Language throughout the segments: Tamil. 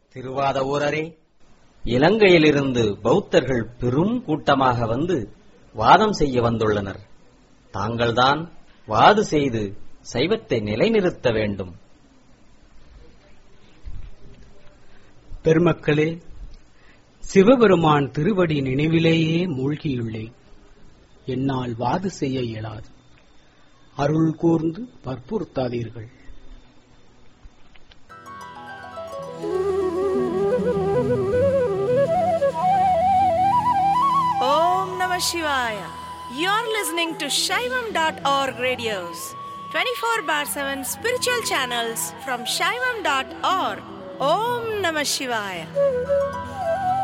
திருவாத ஊரரே இலங்கையிலிருந்து பௌத்தர்கள் பெரும் கூட்டமாக வந்து வாதம் செய்ய வந்துள்ளனர் தாங்கள்தான் வாது செய்து சைவத்தை நிலைநிறுத்த வேண்டும் பெருமக்களே சிவபெருமான் திருவடி நினைவிலேயே மூழ்கியுள்ளேன் என்னால் வாது செய்ய இயலாது அருள் கூர்ந்து வற்புறுத்தாதீர்கள் Om Namah Shivaya. You're listening to Shaivam.org radios, 24 bar 7 spiritual channels from Shaivam.org. Om Namah Shivaya.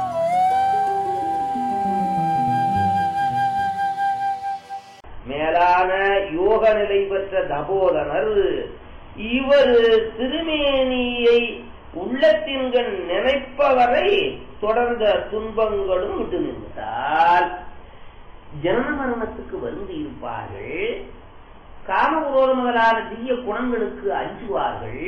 மேலான யோக நிலை பெற்ற தபோதனர் இவர் திருமேனியை உள்ளத்தின்கண் நினைப்பவரை தொடர்ந்த துன்பங்களும் விட்டு நின்றால் ஜனன மரணத்துக்கு வந்து இருப்பார்கள் காமகுரோத முதலான தீய குணங்களுக்கு அஞ்சுவார்கள்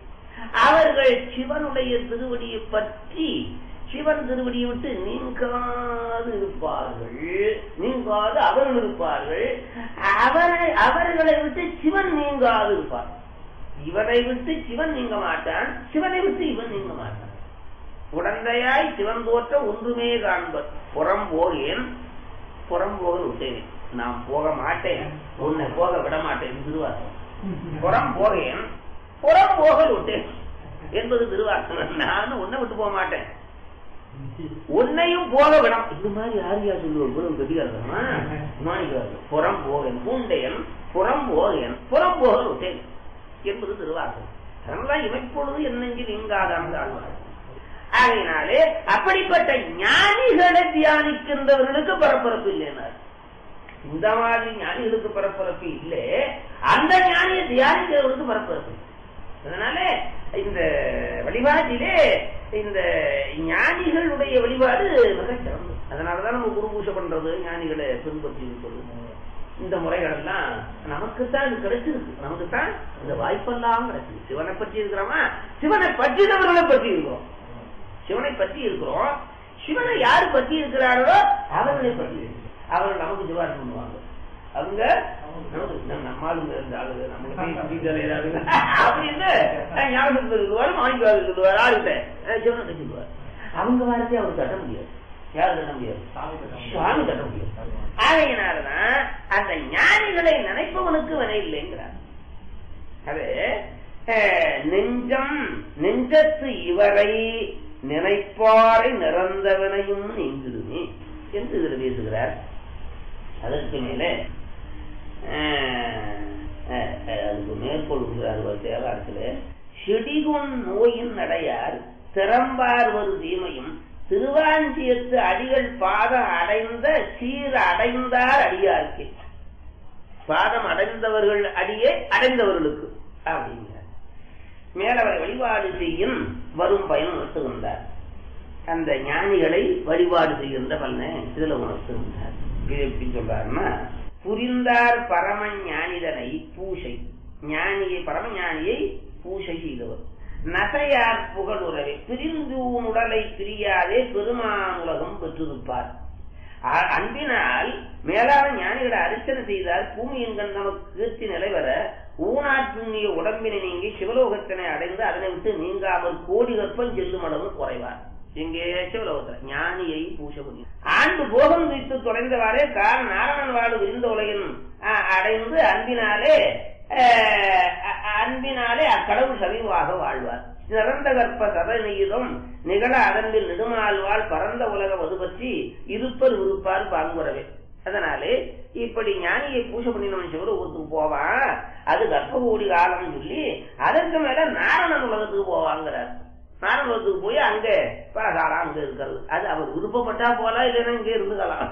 அவர்கள் சிவனுடைய திருவடியை பற்றி சிவன் திருவடியை விட்டு நீங்காது இருப்பார்கள் நீங்காது அவர்கள் இருப்பார்கள் அவரை அவர்களை விட்டு சிவன் நீங்காது இருப்பார் இவனை விட்டு சிவன் நீங்க மாட்டான் சிவனை விட்டு இவன் நீங்க மாட்டான் உடந்தையாய் சிவன் தோற்ற ஒன்றுமே காண்பர் புறம் போகேன் புறம் போக விட்டேன் நான் போக மாட்டேன் உன்னை போக விட மாட்டேன் திருவாசம் புறம் போகேன் புறம் போக விட்டேன் என்பது திருவாசகம் நானும் உன்னை விட்டு போக மாட்டேன் உன்னையும் போக விடம் இந்த மாதிரி யார் யார் சொல்லுவோம் குரு கட்டிக்காரமா புறம் போகன் பூண்டையன் புறம் போகன் புறம் போக விட்டேன் என்பது திருவாசகம் அதனால இமைப்பொழுது என்னெஞ்சு நீங்காதான் ஆழ்வார் ஆகையினாலே அப்படிப்பட்ட ஞானிகளை தியானிக்கின்றவர்களுக்கு பரபரப்பு இல்லைனார் இந்த மாதிரி ஞானிகளுக்கு பரபரப்பு இல்லை அந்த ஞானியை தியானிக்கிறவர்களுக்கு பரபரப்பு இல்லை. அதனால இந்த வழிபாட்டிலே இந்த ஞானிகளுடைய வழிபாடு மிக சிறந்தது அதனாலதான் நம்ம குரு பூஜை பண்றது ஞானிகளை பின்பற்றி இருப்பது இந்த முறைகள் எல்லாம் நமக்குத்தான் இது கிடைச்சிருக்கு நமக்குத்தான் இந்த வாய்ப்பெல்லாம் கிடைச்சிருக்கு சிவனை பற்றி இருக்கிறோமா சிவனை பற்றினவர்களை பற்றி இருக்கிறோம் சிவனை பற்றி இருக்கிறோம் சிவனை யாரு பற்றி இருக்கிறார்களோ அவர்களை பற்றி இருக்கிறோம். அவர்கள் நமக்கு சிவாசம் பண்ணுவாங்க அவங்க நமக்கு நம்ம நம்மாளுங்க இருந்த ஆளுங்க நம்மளுக்கு புரிதல் ஏதாவது அப்படின்னு அஹ், ஞாபகத்தில் சொல்லுவார் மாணிக்காவது சொல்லுவார் ஆளுகிட்ட அஹ், சிவனை கட்டி சொல்லுவார் அவங்க வாரத்தை அவர் கட்ட முடியாது யாரு கட்ட முடியாது சுவாமி கட்ட முடியாது ஆகையினாலதான் அந்த ஞானிகளை நினைப்பவனுக்கு வினை இல்லைங்கிறார் அது அஹ், நெஞ்சம் நெஞ்சத்து இவரை நினைப்பாரை நிறந்தவனையும் நீங்கிடுமே என்று இதில் பேசுகிறார் அதற்கு மேலே அஹ், அஹ், அஹ், அதுக்கு மேற்கொள்கிறார் ஒரு தேவாரத்தில் செடிகொன் நோயின் நடையார் திறம்பார் ஒரு தீமையும் திருவாஞ்சியத்து அடிகள் பாதம் அடைந்த சீர் அடைந்தார் அடியார்க்கு பாதம் அடைந்தவர்கள் அடியே அடைந்தவர்களுக்கு அப்படிங்கிறார் மேலவரை வழிபாடு செய்யும் வரும் பயன் உணர்த்துகின்றார் அந்த ஞானிகளை வழிபாடு செய்கின்ற பலனை இதுல உணர்த்துகின்றார் இது எப்படி சொல்றாருன்னா புரிந்தார் பரம ஞானிதனை பூசை ஞானியை பரம ஞானியை பூசை செய்தவர் நசையார் புகழுறவே பிரிந்து உடலை பிரியாதே பெருமானுலகம் பெற்றிருப்பார் அ- அன்பினால் மேலான ஞானிகளை அர்ச்சனை செய்தால் பூமியின் கண் நமக்கு கீர்த்தி நிலைவர ஊனாற்றுண்ணிய உடம்பினை நீங்கி சிவலோகத்தினை அடைந்து அதனை விட்டு நீங்காமல் கோடி கற்பம் செல்லும் அளவு குறைவார் இங்கே சிவலோகத்தில் ஞானியை பூசை பண்ணி ஆண்டு போகம் வைத்து தொலைந்தவாறே கால் நாராயணன் வாடு விரிந்த உலகின் அ- அடைந்து அன்பினாலே அஹ், அ- அன்பினாலே அக்கடவுள் சமீபமாக வாழ்வார் சிறந்த கற்ப சதநீதம் நிகழ அதன்பில் நெடுமாழ்வாள் பரந்த உலக வது பற்றி இருப்பர் விருப்பார் பாங்குறவே அதனாலே இப்படி ஞானியை பூஜை பண்ணினவன் சிவலோகத்துக்கு போவான் அது கர்ப்ப கோடி காலம் சொல்லி அதற்கு மேல நாரணன் உலகத்துக்கு போவாங்கிறார் நாரணன் உலகத்துக்கு போய் அங்க பலகாலம் அங்க இருக்கிறது அது அவர் விருப்பப்பட்டா போலாம் இல்லைன்னா இங்கே இருந்துக்கலாம்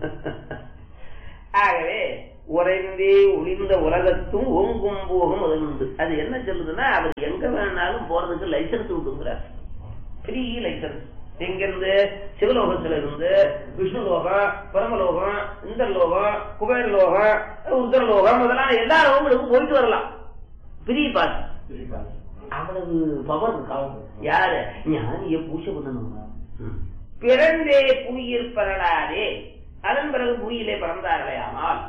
ஆகவே உறைந்தே ஒளிந்த உலகத்தும் ஓங்கும் போகும் அது உண்டு அது என்ன சொல்லுதுன்னா அவர் எங்க வேணாலும் போறதுக்கு லைசன்ஸ் விட்டுங்கிறார் ஃப்ரீ லைசன்ஸ் எங்கிருந்து சிவலோகத்துல இருந்து விஷ்ணு லோகம் பரமலோகம் இந்திரலோகம் குபேர லோகம் உத்தரலோகம் முதலான எல்லா லோகங்களுக்கும் போயிட்டு வரலாம் ஃப்ரீ பாஸ் அவ்வளவு பவர் இருக்காவும் யாரு ஞானிய பூஜை பண்ணணும் ம். பிறந்தே புவியில் பெறலாதே அதன் பிறகு புவியிலே பிறந்தார்களேயானால்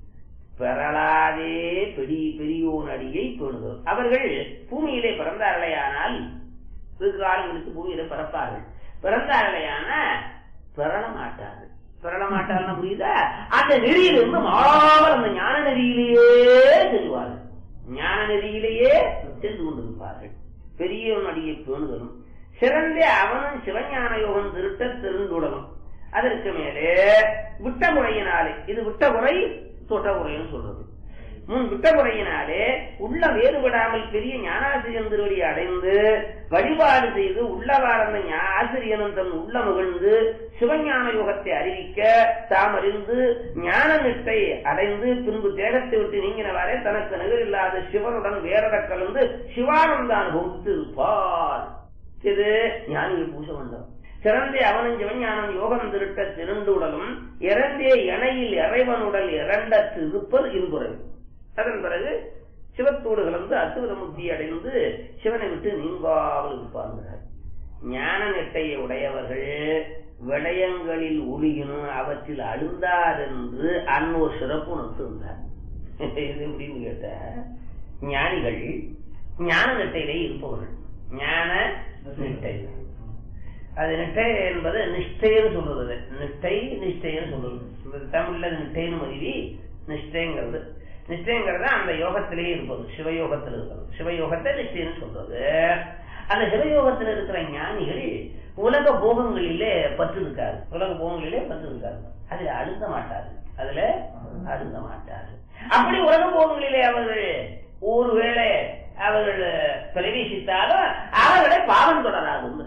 பெறலாதே பெரிய பெரியோன் அடியை பேணுதல் அவர்கள் பூமியிலே பிறந்தார்களேயானால் வெகு காலங்களுக்கு பூமியில பிறப்பார்கள் பிறந்தார்களேயான பெறல மாட்டார்கள் பெறல மாட்டார்கள் புரியுதா அந்த நெறியிலிருந்து மாறாமல் அந்த ஞான நெறியிலேயே செல்வார்கள் ஞான நெறியிலேயே சென்று கொண்டிருப்பார்கள் பெரியவன் அடியை பேணுதலும் சிறந்த அவனும் சிவஞான யோகம் திருட்ட திருந்துடலும் அதற்கு மேலே விட்ட முறையினாலே இது விட்ட முறை தொட்ட முறைன்னு சொல்றது முன் விட்ட முறையினாலே உள்ள வேறுபடாமல் பெரிய ஞானாசிரியன் திருவடி அடைந்து வழிபாடு செய்து உள்ளவார்ந்த ஞா- ஆசிரியனும் தன் உள்ள மகிழ்ந்து சிவஞான யோகத்தை அறிவிக்க தாம் அறிந்து ஞான நிட்டை அடைந்து பின்பு தேகத்தை விட்டு நீங்கினவாறே தனக்கு நிகரில்லாத சிவனுடன் வேறட கலந்து சிவானந்த அனுபவித்து இருப்பார் இது ஞானியை பூச வேண்டும் சிறந்தே அவனும் சிவஞானம் யோகம் திருட்ட திருண்டு உடலும் இறந்தே இணையில் இறைவனுடல் இறண்ட திருப்பல் இன்புறவு அதன் பிறகு சிவத்தோடு கலந்து அசுவத முக்தி அடைந்து சிவனை விட்டு நீங்காமல் இருப்பார்கள் ஞான நெட்டையை உடையவர்கள் விடயங்களில் ஒளியினும் அவற்றில் அழுந்தார் என்று அன்னோர் சிறப்பு நட்டுந்தார் இது எப்படின்னு கேட்ட ஞானிகள் ஞான நெட்டையிலே இருப்பவர்கள் ஞான நிட்டை அது நிட்டை என்பது நிஷ்டைன்னு சொல்றது நிட்டை நிஷ்டைன்னு சொல்றது இந்த தமிழ்ல நிட்டைன்னு மதிவி நிஷ்டைங்கிறது நிஷ்டைங்கிறது அந்த யோகத்திலேயே இருப்பது சிவயோகத்தில் இருக்கிறது சிவயோகத்தை நிஷ்டைன்னு சொல்றது அந்த சிவயோகத்தில் இருக்கிற ஞானிகள் உலக போகங்களிலே பற்று இருக்காது உலக போகங்களிலே பற்று இருக்காது அதுல அழுந்த மாட்டாரு அதுல அழுந்த மாட்டாரு அப்படி உலக போகங்களிலே அவர்கள் ஒருவேளை அவர்கள் பிரவேசித்தாலும் அவர்களை பாவம் தொடராது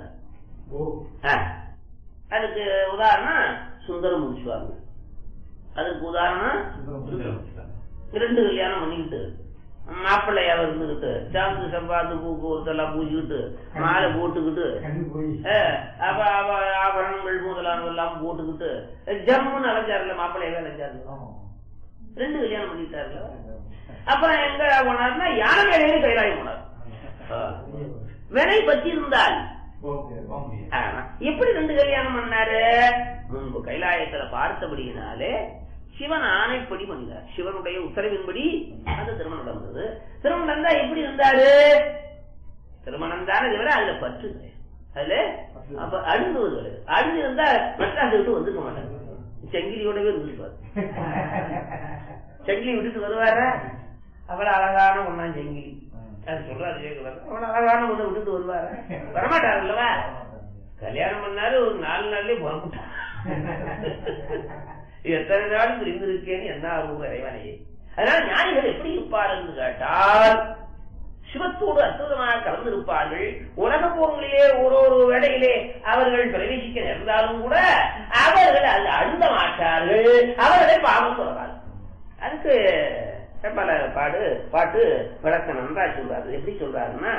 அதுக்கு உதாரணம் சுந்தரம் முடிச்சுவாங்க அதுக்கு உதாரணம் இரண்டு கல்யாணம் பண்ணிக்கிட்டு மாப்பிள்ளையா இருந்துகிட்டு சாந்து சம்பாத்து பூக்கு ஒருத்தெல்லாம் பூச்சிக்கிட்டு மாலை போட்டுக்கிட்டு அஹ், அப்ப அவ ஆபரணங்கள் முதலானதெல்லாம் போட்டுக்கிட்டு ஜம்முன்னு அலைஞ்சாருல மாப்பிள்ளையவே அலைஞ்சாரு ரெண்டு கல்யாணம் பண்ணிட்டாருல அப்புறம் எங்க போனார்னா யானை மேலேயே கைலாயம் போனார் வினை பற்றி இருந்தால் ஆமா. எப்படி ரெண்டு கல்யாணம் பண்ணாரு முன்பு கைலாயத்துல பார்த்தபடியினாலே சிவன் ஆணைப்படி பண்ணினார் சிவனுடைய உத்தரவின்படி அந்த திருமணம் நடந்தது திருமணம் நடந்தா எப்படி இருந்தாரு திருமணம் தானே தவிர அதுல பற்று கிடையாது. அதுல அப்ப அழுந்துவது கிடையாது அழுந்து இருந்தா மெட்ராஸ் விட்டு வந்துக்க மாட்டாங்க செங்கிலியோடவே இருந்துருப்பாரு செங்கிலி விட்டுட்டு வருவாரா அவ்வளவு அழகான ஒண்ணா செங்கிலி அது சொல்றாரு கேட்கலாம் அவ்வளவு அழகான ஒண்ணு விட்டுட்டு வருவாரா வரமாட்டாரு அல்லவா கல்யாணம் பண்ணாரு ஒரு நாலு நாள்லயே புறப்பட்டார் எத்தனை நாள் பிரிந்திருக்கேன்னு என்ன ஆகும் இறைவனே அதனால ஞானிகள் எப்படி இருப்பார் என்று கேட்டால் சிவத்தோடு அற்புதமாக கலந்திருப்பார்கள் உலக போங்களிலே ஒரு ஒரு வேளையிலே அவர்கள் பிரவேசிக்க நேர்ந்தாலும் கூட அவர்கள் அது அழுந்த மாட்டார்கள் அவர்களை பாவம் சொல்றார்கள் அதுக்கு பல பாடு பாட்டு விளக்க நன்றா சொல்றாரு எப்படி சொல்றாருன்னா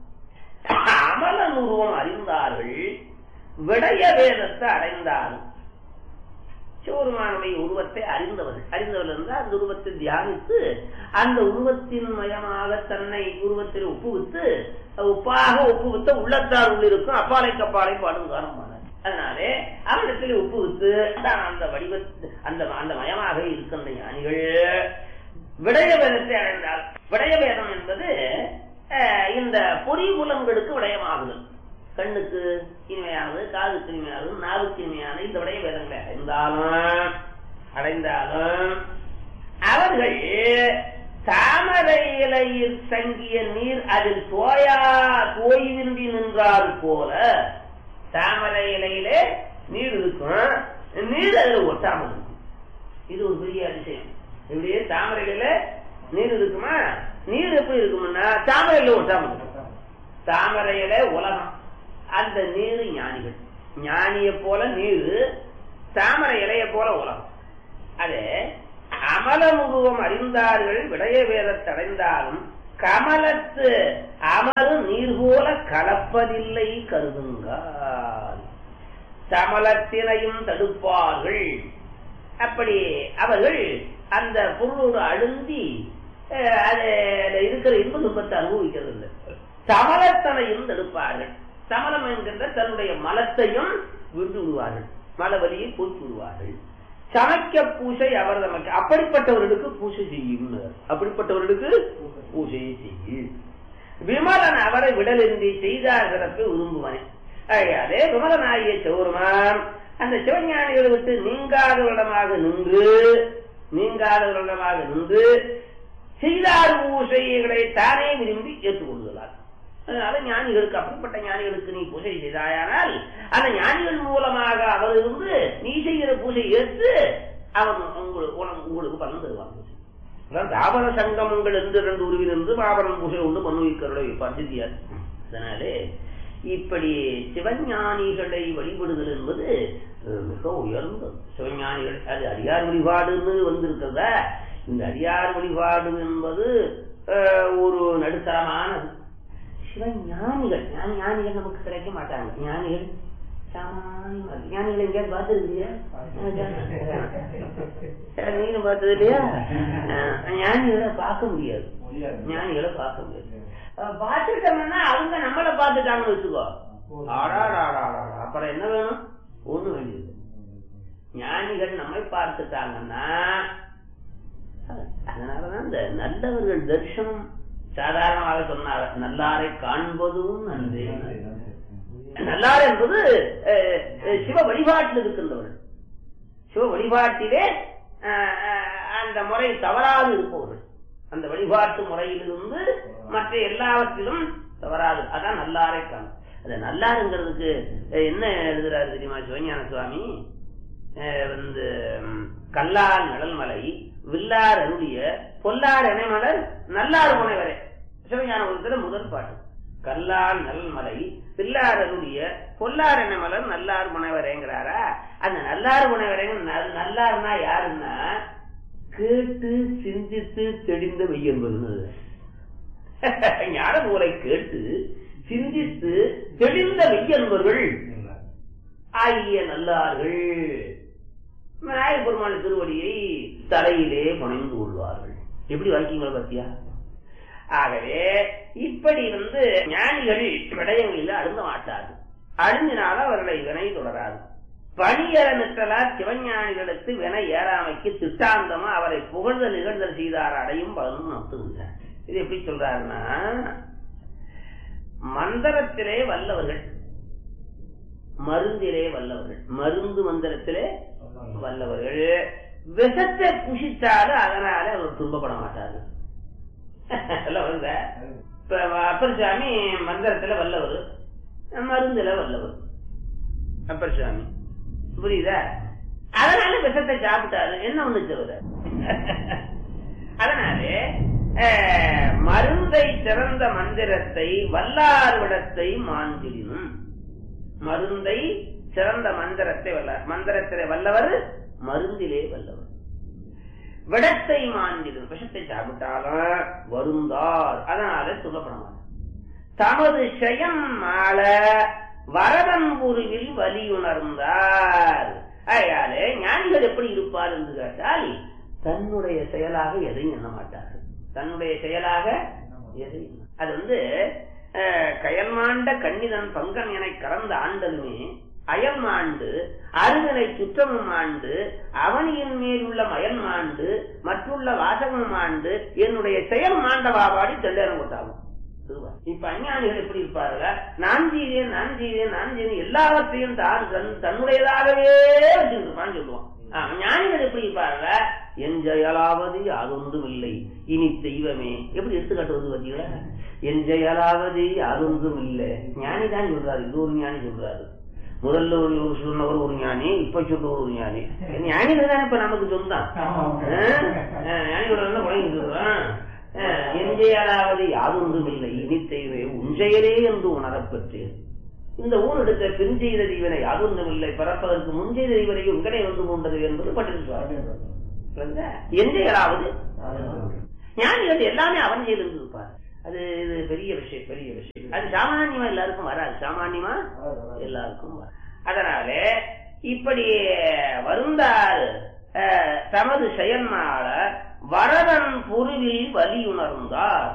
அமலன் உருவம் அறிந்தார்கள் விடய வேதத்தை அடைந்தார்கள் சிவபெருமானுடைய உருவத்தை அறிந்தவர்கள் அறிந்தவர்கள் இருந்தால் அந்த உருவத்தை தியானித்து அந்த உருவத்தின் மயமாக தன்னை உருவத்தில் ஒப்புவித்து ஒப்பாக ஒப்புவித்த உள்ளத்தார் உள்ளிருக்கும் அப்பாலை கப்பாலை பாடும் காரணமானார் அதனாலே அவரிடத்தில் ஒப்புவித்து தான் அந்த வடிவத்து அந்த அந்த மயமாக இருக்கின்ற ஞானிகள் விடய வேதத்தை அடைந்தார் விடய வேதம் என்பது அஹ், இந்த பொறி புலன்களுக்கு விடயமாகுதல் கண்ணுக்கு இனிமையானது காதுக்கு இனிமையானது நாவுக்கு இனிமையானது இந்த விடய வேதங்களை அடைந்தாலும் அடைந்தாலும் அவர்கள் தாமரை இலையில் தங்கிய நீர் அதில் தோயா தோய்வின்றி நின்றால் போல தாமரை இலையிலே நீர் இருக்கும் நீர் அதுல ஒட்டாமல் இருக்கும் இது ஒரு பெரிய அதிசயம் இப்படியே தாமரையில நீர் இருக்குமா நீர் எப்படி இருக்கும்னா தாமரையில ஒட்டாமல் இருக்கும் தாமரையில உலகம் அந்த நீர் ஞானிகள் ஞானிய போல நீர் தாமரை இலைய போல உலகம் அது அமலமுருவம் அறிந்தார்கள் விடய வேதத்தை அடைந்தாலும் கமலத்து அமரு நீர் போல கலப்பதில்லை கருதுங்கால் சமலத்தினையும் தடுப்பார்கள் அப்படி அவர்கள் அந்த பொருளோடு அழுந்தி அஹ், அதுல இருக்கிற இன்ப துன்பத்தை அனுபவிக்கிறது இல்லை தமலத்தனையும் தடுப்பார்கள் தமலம் என்கின்ற தன்னுடைய மலத்தையும் விட்டு விடுவார்கள் மலவலியை போக்கி விடுவார்கள் சமைக்க பூசை அவர் நமக்கு அப்படிப்பட்டவர்களுக்கு பூசை செய்யும் அப்படிப்பட்டவர்களுக்கு பூசையை செய்யும் விமலன் அவரை விடலின்றி செய்தார் சிறப்பை விரும்புவனே ஆகையாலே விமலனாகிய சௌரமான் அந்த சிவஞானிகளை விட்டு நீங்காதவரிடமாக நின்று நீங்காதவரிடமாக நின்று செய்தார் பூசைகளை தானே விரும்பி ஏற்றுக்கொள்கிறார் அதனால ஞானிகளுக்கு அப்படிப்பட்ட ஞானிகளுக்கு நீ பூஜை செய்தாயானால் அந்த ஞானிகள் மூலமாக அவர் இருந்து நீ செய்கிற பூஜை ஏற்று அவன் உங்களுக்கு உனக்கு உங்களுக்கு பலன் தருவாங்க அதான் தாபர சங்கமங்கள் என்று ரெண்டு உருவில் இருந்து பாபரன் பூஜை உண்டு மனுவிக்கருடைய பசித்தியார் அதனாலே இப்படி சிவஞானிகளை வழிபடுதல் என்பது அஹ், மிக உயர்ந்தது சிவஞானிகள் அது அடியார் வழிபாடுன்னு வந்திருக்கிறதா இந்த அடியார் வழிபாடு என்பது அஹ், ஒரு நடுத்தரமானது சிவஞானிகள் ஞானி ஞானிகள் நமக்கு கிடைக்க மாட்டாங்க ஞானிகள் சாமானியமா இருக்கு. ஞானிகள் எங்கேயாவது பார்த்துருக்கீங்க நீங்களும் பார்த்தது இல்லையா அஹ், ஞானிகளை பார்க்க முடியாது ஞானிகளை பார்க்க முடியாது அஹ், பார்த்துட்டோம்னா அவங்க நம்மளை பார்த்துட்டாங்கன்னு வச்சுக்கோ ஆடாடாடாடா அப்புறம் என்ன வேணும் ஒண்ணு வேண்டியது ஞானிகள் நம்மை பார்த்துட்டாங்கன்னா அதனாலதான் இந்த நல்லவர்கள் தரிசனம் சாதாரணமாக சொன்னார் நல்லாரை காண்பதும் நன்றே நல்லார் என்பது அஹ், அஹ், சிவ வழிபாட்டில் இருக்கின்றவர்கள் சிவ வழிபாட்டிலே அஹ், அஹ், அந்த முறை தவறாது இருப்பவர்கள் அந்த வழிபாட்டு முறையிலிருந்து மற்ற எல்லாவற்றிலும் தவறாது அதான் நல்லாரை காணும் அது நல்லாருங்கிறதுக்கு அஹ், என்ன எழுதுறாரு தெரியுமா சிவஞான சுவாமி அஹ், வந்து ம், கல்லார் நிழல்மலை வில்லார் அருளிய பொல்லார் இணைமலர் நல்லார் முனைவரே சிவஞான உலகத்துல முதல் பாட்டு கல்லார் நல்மலை பில்லார் அருளிய பொல்லார் இணைமலர் நல்லார் முனைவரேங்கிறாரா அந்த நல்லார் முனைவரேங்க நல்- நல்லார்னா யாருன்னா கேட்டு சிந்தித்து தெளிந்த மெய்யன்பது ஞான நூலை கேட்டு சிந்தித்து தெளிந்த மெய்யன்பர்கள் ஆகிய நல்லார்கள் நாயக பெருமான திருவடியை தலையிலே புனைந்து கொள்வார்கள் எப்படி வாக்கியங்கள் பத்தியா ஆகவே இப்படி வந்து ஞானிகள் விடயங்களில் அழுந்த மாட்டார்கள் அழுந்தினால அவர்களை வினை தொடராது பணியற நிற்றலா சிவஞானிகளுக்கு வினை ஏறாமைக்கு திட்டாந்தமா அவரை புகழ்தல் நிகழ்தல் செய்தார் அடையும் பலனும் நடத்துகின்றார் இது எப்படி சொல்றாருன்னா மந்திரத்திலே வல்லவர்கள் மருந்திலே வல்லவர்கள் மருந்து மந்திரத்திலே வல்லவர்கள் விஷத்தை புஷித்தாலும் அதனால அவர் துன்பப்பட மாட்டார்கள் எல்லாம் வருதா? இப்ப அப்பர் சாமி மந்திரத்துல வல்லவர் மருந்துல வல்லவர் அப்பர் சாமி புரியுதா அதனால விஷத்தை சாப்பிட்டாரு என்ன ஒண்ணு தவிர அதனாலே அஹ், மருந்தை சிறந்த மந்திரத்தை வல்லார் விடத்தை மாந்திரினும் மருந்தை சிறந்த மந்திரத்தை வல்லார் மந்திரத்திலே வல்லவர் மருந்திலே வல்லவர் விடத்தை மாண்டிடும் விஷத்தை சாப்பிட்டாலும் வருந்தார் அதனால சொல்லப்பட மாட்டார் தமது செயம் மாள வரதன்புருவில் வலியுணர்ந்தார் ஆகையாலே ஞானிகள் எப்படி இருப்பார் என்று கேட்டால் தன்னுடைய செயலாக எதையும் எண்ண மாட்டார்கள் தன்னுடைய செயலாக எதையும் எண்ண- அது வந்து அஹ், கயல்மாண்ட கண்ணிதன் பங்கன் என கலந்த ஆண்டலுமே அயல் மாண்டு அருகனை சுற்றமும் ஆண்டு அவனியின் மேல் உள்ள மயல் மாண்டு மற்றுள்ள வாசகமும் ஆண்டு என்னுடைய செயல் மாண்டவாபாடி தெள்ளேரம் கொண்டாகும் திருவா. இப்ப அஞ்ஞானிகள் எப்படி இருப்பார்கள் நான் செய்தேன் நான் செய்தேன் நான் செய்தேன் எல்லாவற்றையும் தான் தன் தன்னுடையதாகவே வச்சிருப்பான்னு சொல்லுவான் ஆ, ஞானிகள் எப்படி இருப்பார்கள் என் செயலாவது யாதொன்றும் இல்லை இனி தெய்வமே எப்படி எடுத்துக்காட்டுவது பார்த்தீங்களா என் செயலாவது யாதொன்றும் இல்லை ஞானி தான் சொல்றாரு இது ஒரு ஞானி சொல்றாரு முதல்ல ஒரு ஒரு சொன்னவர் ஒரு ஞானி இப்ப சொன்னவர் ஒரு ஞானி ஞானிகள் தானே இப்ப நமக்கு சொந்தம் ஞானிகளோட என்ன குழந்தை சொல்றான் எஞ்சையாலாவது யாதொன்றும் இல்லை இனித்தெய்வே உஞ்செயலே என்று உணரப்பெற்றேன் இந்த ஊர் எடுத்த பின் செய்த தீவனை யாதொன்றும் இல்லை பிறப்பதற்கு முன் செய்த தீவனை உங்கடே வந்து கொண்டது என்பது பட்டிருப்பார் எஞ்சையலாவது ஞானிகள் எல்லாமே அவன் செய்து இருப்பார் அது இது பெரிய விஷயம் பெரிய விஷயம் அது சாமானியமா எல்லாருக்கும் வராது சாமானியமா எல்லாருக்கும் வராது. அதனால இப்படி வருந்தார் அஹ், தமது செயல்னால வரதன் பொருளில் வலியுணர்ந்தார்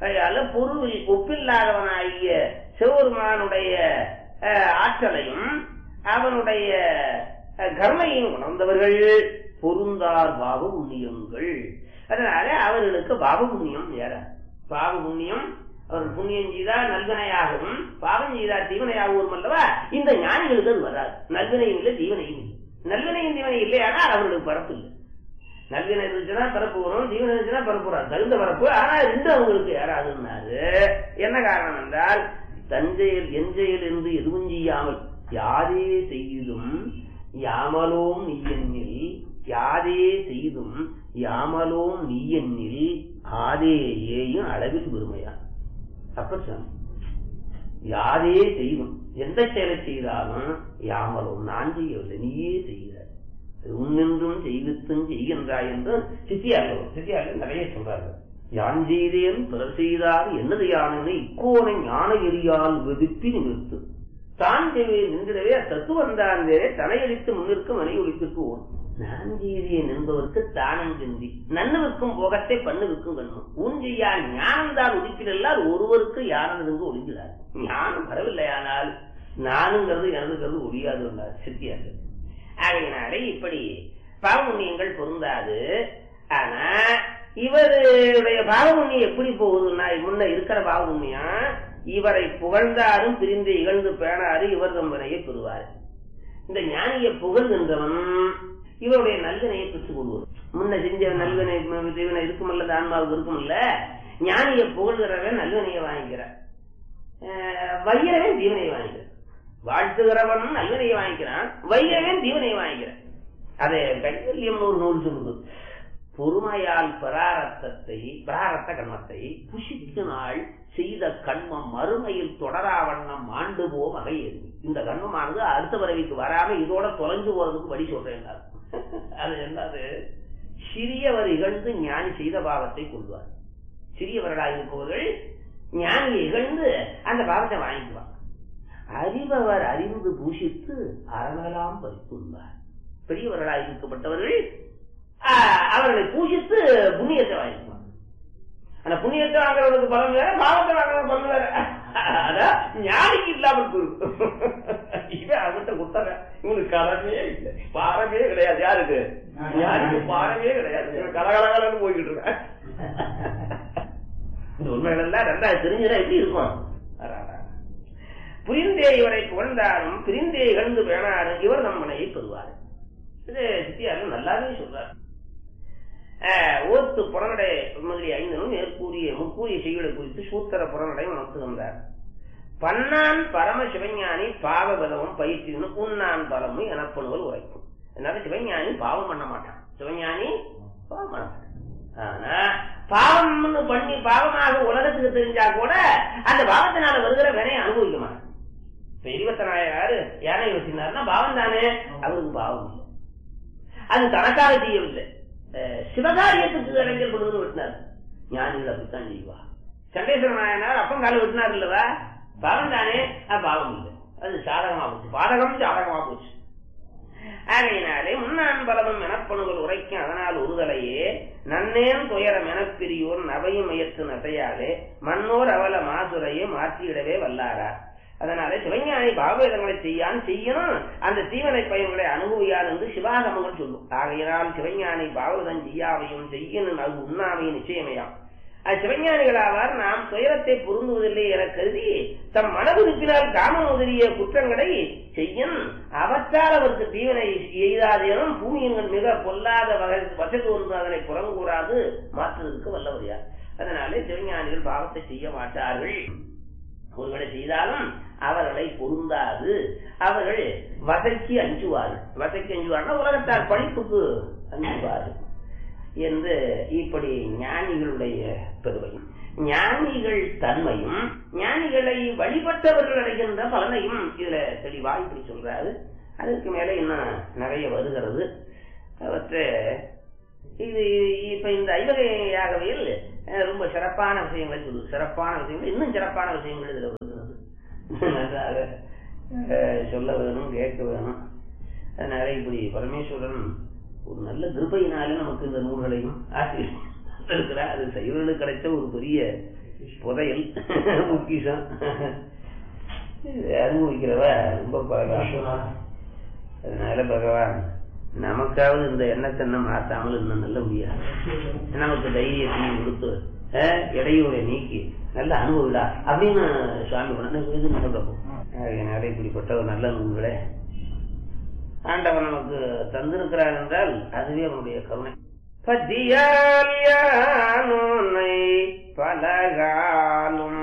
அதனால பொருள் ஒப்பில்லாதவனாகிய சிவபெருமானுடைய அஹ், ஆற்றலையும் அவனுடைய அஹ், கருணையும் உணர்ந்தவர்கள் பொருந்தார் பாவ புண்ணியங்கள் அதனால அவர்களுக்கு பாவ புண்ணியம் ஏற பாவ புண்ணியம் அவர் புண்ணியம் செய்தா நல்வினையாகவும் பாவம் செய்தா தீவனையாகவும் அல்லவா இந்த ஞானிகளுக்கு அது வராது நல்வினையும் இல்லை தீவனையும் இல்லை நல்வினையும் தீவனை இல்லையானால் அவர்களுக்கு பரப்பு இல்லை நல்வினை இருந்துச்சுன்னா பரப்பு வரும் தீவனை இருந்துச்சுன்னா பரப்பு வராது தகுந்த பரப்பு ஆனா ரெண்டு அவங்களுக்கு ஏறாதுன்னாரு என்ன காரணம் என்றால் தஞ்சையில் எஞ்சையில் இருந்து எதுவும் செய்யாமல் யாதே செய்தும் யாமலோம் நீயெண்ணில் யாதே செய்தும் யாமலோம் நீயெண்ணில் ஆதேயேயும் அளவில் பெருமையா அப்ப சொன்ன யாரே செய்யும் எந்த செயலை செய்தாலும் யாமலும் நான் செய்யவில்லை நீயே செய்கிறாய் உன்னின்றும் செய்வித்தும் செய்கின்றாய் என்று சித்தியார்கள் சித்தியார்கள் நிறைய சொல்றார்கள் யான் செய்தேன் பிறர் செய்தார் என்னது யானை இக்கோனை ஞான எரியால் வெதுப்பி நிமிர்த்து தான் செய்வேன் நின்றிடவே தத்துவம் தான் வேறே தலையடித்து முன்னிற்கும் மனை ஒழித்துக்கு ஓடும் நான் செய்தேன் என்பவருக்கு தானம் சிந்தி நன்னுவிற்கும் போகத்தை பண்ணுவிற்கும் கண்ணும் உன் செய்யா ஞானம் தான் உதிப்பிடல்லால் ஒருவருக்கு யாரிலிருந்து ஒளிஞ்சிடார் ஞானம் வரவில்லையானால் நானுங்கிறது எனதுங்கிறது ஒழியாது என்றார் சித்தியார்கள் ஆகையினாலே இப்படி பாவமுண்ணியங்கள் பொருந்தாது ஆனா இவருடைய பாவமுண்ணியம் எப்படி போகுதுன்னா முன்ன இருக்கிற பாவமுண்ணியம் இவரை புகழ்ந்தாரும் பிரிந்து இகழ்ந்து பேணாரு இவர் தம்பனையை பெறுவார் இந்த ஞானியை புகழ்கின்றவன் இவருடைய நல்வினையை பெற்றுக் கொள்வது முன்ன செஞ்ச நல்வினை தீவனை இருக்குமல்ல இந்த ஆன்மாவுக்கு இருக்குமல்ல ஞானியை புகழ்கிறவன் நல்வினையை வாங்கிக்கிறான் அஹ் வையவன் தீவனையை வாங்கிக்கிறான் வாழ்த்துகிறவன் நல்வினையை வாங்கிக்கிறான் வையவன் தீவனையை வாங்கிக்கிறான் அதை கைவல்யம் ஒரு நூல் சொல்லுது பொறுமையால் பிராரத்தத்தை பிராரத்த கர்மத்தை புஷிக்கு நாள் செய்த கண்மம் மறுமையில் தொடராவண்ணம் ஆண்டு போ வகையது இந்த கண்மமானது அடுத்த பிறவிக்கு வராம இதோட தொலைஞ்சு போறதுக்கு வழி சொல்றேன் அது என்னது சிறியவர் இகழ்ந்து ஞானி செய்த பாவத்தை கொள்வார் சிறியவர்களாக இருப்பவர்கள் ஞானியை இகழ்ந்து அந்த பாவத்தை வாங்கிக்குவார் அறிபவர் அறிந்து பூஷித்து அறமெல்லாம் பறித்துள்ளார் பெரியவர்களாக இருக்கப்பட்டவர்கள் ஆஹ், அவர்களை பூஷித்து புண்ணியத்தை வாங்கிக்குவார் ஆனா புண்ணியத்தை வாங்குறவனுக்கு பலன் வேற பாவத்தை வாங்குறது பலன் வேற அதான் ஞானிக்கு இல்லாமல் போயிடும் இவன் அவன்கிட்ட கொடுத்தாங்க இவனுக்கு கடமே இல்லை பாரமே கிடையாது யாருக்கு ஞானிக்கு பாரமே கிடையாது இவன் கலகலகலன்னு போய்கிட்டு இருக்கான் இந்த உண்மைகள் எல்லாம் ரெண்டாவது தெரிஞ்சுனா எப்படி இருக்கும் அடாடா. புரிந்தே இவரை புகழ்ந்தாரும் பிரிந்தே இகழ்ந்து பேணாரும் இவர் நம்மனையை பெறுவார் இது சித்தியாரும் நல்லாவே சொல்றார் ஆஹ், ஓத்து புறநடை முதலிய ஐந்தனும் மேற்கூறிய முக்கூறிய செய்களை குறித்து சூத்திர புறநடை உணர்த்துகின்றார் பன்னான் பரம சிவஞானி பாவ பலமும் பயிற்சியும் உன்னான் பலமும் எனப்படுவது உரைக்கும் அதனால சிவஞானி பாவம் பண்ண மாட்டான் சிவஞானி பாவம் பண்ண மாட்டான் ஆனா பாவம்னு பண்ணி பாவமாக உலகத்துக்கு தெரிஞ்சா கூட அந்த பாவத்தினால வருகிற வினையை அனுபவிக்க மாட்டான் இப்ப இருபத்தி நாலாயிரம் யானை வச்சிருந்தாருன்னா பாவம் தானே அவருக்கு பாவம் இல்லை அது தனக்காக செய்யவில்லை அஹ் சிவகாரியத்துக்கு இளைஞர் கொண்டு விட்டினார் ஞானிகள் அப்படித்தான் செய்வா சண்டேஸ்வர நாயனார் அப்பம் கால விட்டினார் இல்லவா பாவம் தானே அது பாவம் இல்லை அது சாதகமா போச்சு பாதகம் சாதகமா போச்சு ஆகையினாலே முன்னான் பலமும் எனப்பணுகள் உரைக்கும் அதனால் ஒருதலையே நன்னேன் துயரம் எனப்பிரியோர் நவையும் முயற்று நசையாலே மன்னோர் அவல மாசுரையை மாற்றியிடவே வல்லாரா அதனால சிவஞானி பாவவேதங்களை செய்யான் செய்யணும் அந்த தீவனை பயன்களை அனுபவியான் என்று சிவாகமங்கள் சொல்லும் ஆகையினால் சிவஞானி பாவதம் செய்யாவையும் செய்யணும் அது உண்ணாமை நிச்சயமையாம் அது சிவஞானிகளாவார் நாம் துயரத்தை பொருந்துவதில்லை என கருதி தம் மனதுருப்பினால் காம முதலிய குற்றங்களை செய்யும் அவற்றால் அவருக்கு தீவனை எய்தாதேனும் பூமியின் மிக பொல்லாத வகை வசதி ஒன்று அதனை புறங்கூறாது மாற்றுவதற்கு வல்லவர் யார் அதனாலே சிவஞானிகள் பாவத்தை செய்ய மாட்டார்கள் ஒருவேளை செய்தாலும் அவர்களை பொருந்தாது அவர்கள் வசைக்கு அஞ்சுவார்கள் வசைக்கு அஞ்சுவார்கள் உலகத்தார் படிப்புக்கு அஞ்சுவார்கள் என்று இப்படி ஞானிகளுடைய பெருமையும் ஞானிகள் தன்மையும் ஞானிகளை வழிபட்டவர்கள் அடைகின்ற பலனையும் இதுல தெளிவா இப்படி சொல்றாரு அதற்கு மேல இன்னும் நிறைய வருகிறது அவற்றை இது இப்ப இந்த ஐவகையாகவையில் அஹ், ரொம்ப சிறப்பான விஷயங்களை சொல்லு சிறப்பான விஷயங்கள் இன்னும் சிறப்பான விஷயங்கள் இதுல வருகிறது நன்றாக அஹ், சொல்ல வேணும் கேட்க வேணும் அதனால இப்படி பரமேஸ்வரன் ஒரு நல்ல கிருபையினால நமக்கு இந்த நூல்களையும் ஆசிரியர் இருக்கிறார் அது சைவர்களுக்கு கிடைச்ச ஒரு பெரிய புதையல் பொக்கிஷம் இது அனுபவிக்கிறவ ரொம்ப பகவான் அதனால பகவான் நமக்காவது இந்த எண்ணத்தை நம்ம மாத்தாமல் இன்னும் நல்ல முடியாது நமக்கு தைரியத்தையும் கொடுத்து அஹ், இடையூறை நீக்கி நல்ல அனுபவிடா அப்படின்னு சுவாமி பண்ண சொல்றப்போ அதனால இப்படிப்பட்ட ஒரு நல்ல நூல்களே ஆண்டவன் நமக்கு தந்திருக்கிறார் என்றால் அதுவே அவனுடைய கருணை பத்தியால் யான் உன்னை பலகாலும்